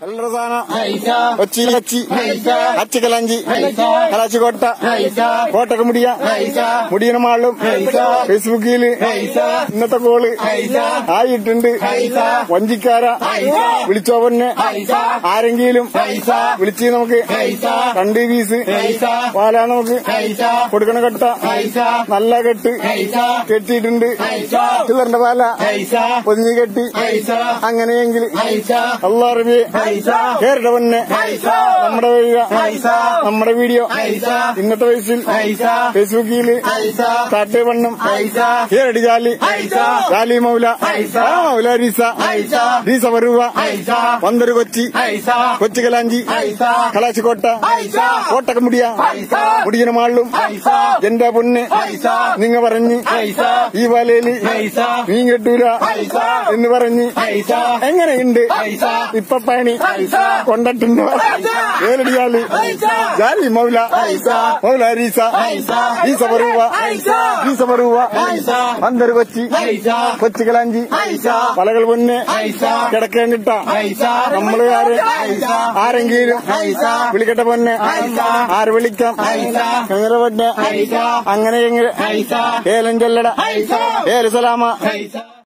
എൽറസാന കൊച്ചി കച്ചി അച്ചിക്കലഞ്ചി കലാച്ചിക്കോട്ട കോട്ടക്കമുടിയ മുടിയനമാളും ഫേസ്ബുക്കില് ഇന്നത്തെ കോള് ആയിട്ടുണ്ട് വഞ്ചിക്കാര വിളിച്ചോ പൊന്നെ ആരെങ്കിലും വിളിച്ച് നമുക്ക് രണ്ട് പീസ് പാലാ നമുക്ക് കൊടുക്കണ കെട്ട നല്ല കെട്ട് കെട്ടിയിട്ടുണ്ട് ചില്ലറിന്റെ പാല പൊതിഞ്ഞ് കെട്ടി അങ്ങനെയെങ്കിൽ അള്ളാറിവേ കേരള പൊന്നെ നമ്മുടെ വഴിയ നമ്മുടെ വീഡിയോ ഇന്നത്തെ വയസ്സിൽ ഫേസ്ബുക്കില് സ്റ്റാർട്ട് പണ്ണും കേരടി ജാലി ജാലി മൗല ആ മൗല രീസ രീസ വരുവ വന്നൊരു കൊച്ചി കൊച്ചികലാഞ്ചി കളാച്ചിക്കോട്ട കോട്ടക്കമുടിയ മുടിയന മാളിലും എന്റെ പൊന്ന് നിങ്ങ പറഞ്ഞ് ഈ വലയില് മീൻ കെട്ടൂല എന്ന് പറഞ്ഞ് എങ്ങനെയുണ്ട് ഇപ്പൊ പണി കൊണ്ടിട്ടുണ്ടോ ഏലടിയാലി ജാലി മൗല മൗല രീസ രീസ വരുവ രീസ വരുവ വന്നൊരു കൊച്ചി കൊച്ചികലാഞ്ചി പലകൾ പൊന്നെ കിടക്കേണ്ടിട്ട നമ്മള് ആര് ആരെങ്കിലും വിളിക്കട്ടെ പൊന്നെ ആര് വിളിക്കാം എങ്ങനെ പൊന്നെ അങ്ങനെ എങ്ങനെ ഏലം ചെല്ലട ഏല സലാമ